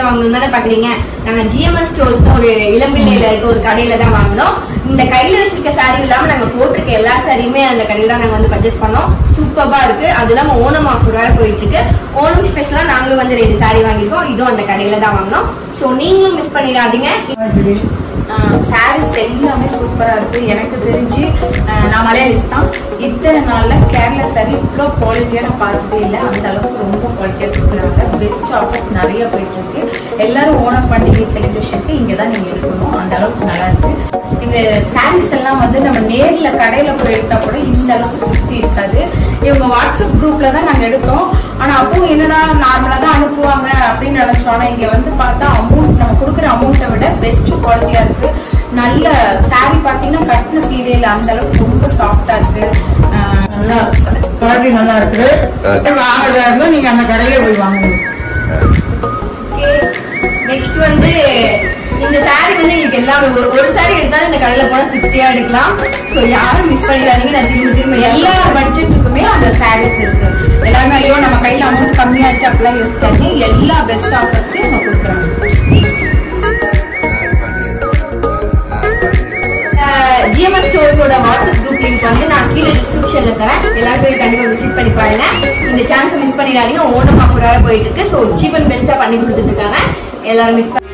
வாங்கணும் தானே பாக்குறீங்க நாங்க ஜிஎம்எஸ் ஸ்டோர்ஸ் ஒரு இளம்பிள்ளையில இருக்க ஒரு கடையில தான் வாங்கினோம் இந்த கையில வச்சிருக்க saree இல்லாம நாங்க போட்டிருக்க எல்லா சாரியுமே அந்த கடையில தான் நாங்க வந்து பர்ச்சேஸ் பண்ணோம் சூப்பர்பா இருக்கு அது இல்லாம ஓணம் ஆஃபர் வேற போயிட்டு இருக்கு ஓணம் ஸ்பெஷலா நாங்களும் வந்து ரெண்டு saree வாங்கியிருக்கோம் இதுவும் அந்த கடையில தான் வாங்கினோம் சோ நீங்களும் மிஸ் பண்ணிடாதீங்க சாரீஸ் எல்லாமே சூப்பரா இருக்கு எனக்கு தெரிஞ்சு அஹ், நான் மலையாளிஸ் தான் இத்தனை நாள்ல கேரளா சாரி இவ்வளோ குவாலிட்டியா நான் பார்த்ததே இல்லை அந்த அளவுக்கு ரொம்ப குவாலிட்டியா கொடுக்குறாங்க பெஸ்ட் ஆஃபர்ஸ் நிறைய போயிட்டு இருக்கு எல்லாரும் ஓணம் பண்டிகை செலிப்ரேஷனுக்கு இங்க தான் நீங்க எடுக்கணும் அந்த அளவுக்கு நல்லா இருக்கு இந்த சாரீஸ் எல்லாம் வந்து நம்ம நேர்ல கடையில போய் எடுத்தா கூட இந்த அளவுக்கு திருப்தி இருக்காது இவங்க வாட்ஸ்அப் குரூப்ல தான் நாங்க எடுத்தோம் ஆனா அப்போ என்னன்னா நார்மலா தான் அனுப்புவாங்க அப்படின்னு நினைச்சோம் ஆனா இங்க வந்து பார்த்தா அமௌண்ட் நம்ம கொடுக்குற அமௌண்ட்டை விட பெஸ்ட் குவாலிட்டியா இருக்கு நல்ல saree பாத்தீங்கன்னா கட்டின ஃபீலே இல்லை அந்த அளவுக்கு ரொம்ப சாஃப்டா இருக்கு ஆஹ் நல்லா குவாலிட்டி நல்லா இருக்குது வாங்குறதா இருந்தா நீங்க அந்த கடையில போய் வாங்கணும் நெக்ஸ்ட் வந்து இந்த saree வந்து எங்களுக்கு எல்லாமே ஒரு- ஒரு saree எடுத்தாலும் இந்த கடையில போனா திருப்தியா எடுக்கலாம் சோ யாரும் மிஸ் பண்ணிடாதீங்க நான் திரும்ப திரும்ப எல்லா எல்லா பட்ஜெட்டுக்குமே அந்த சாரீஸ் இருக்கு எல்லாமே ஐயோ நம்ம கையில அமௌண்ட் கம்மியா இருக்கு அப்படிலாம் யோசிக்காதீங்க எல்லா பெஸ்ட் ஆஃபர்ஸையும் அவங்க கொடுக்குறாங்க ஜிஎம்எஸ் ஸ்டோர்ஸோட வாட்ஸ்அப் குரூப் லிங்க் வந்து நான் கீழே டிஸ்கிரிப்ஷன்ல தரேன் எல்லாரும் போய் கண்டிப்பா விசிட் பண்ணி பாருங்க இந்த சான்ஸ் மிஸ் பண்ணிடாதீங்க ஓணம் ஆஃபர் வேற போயிட்டு இருக்கு ஸோ சீப் அண்ட் பெஸ்டா பண்ணி கொடுத்துட்டு இருக்காங்க எல்லாரும் மிஸ்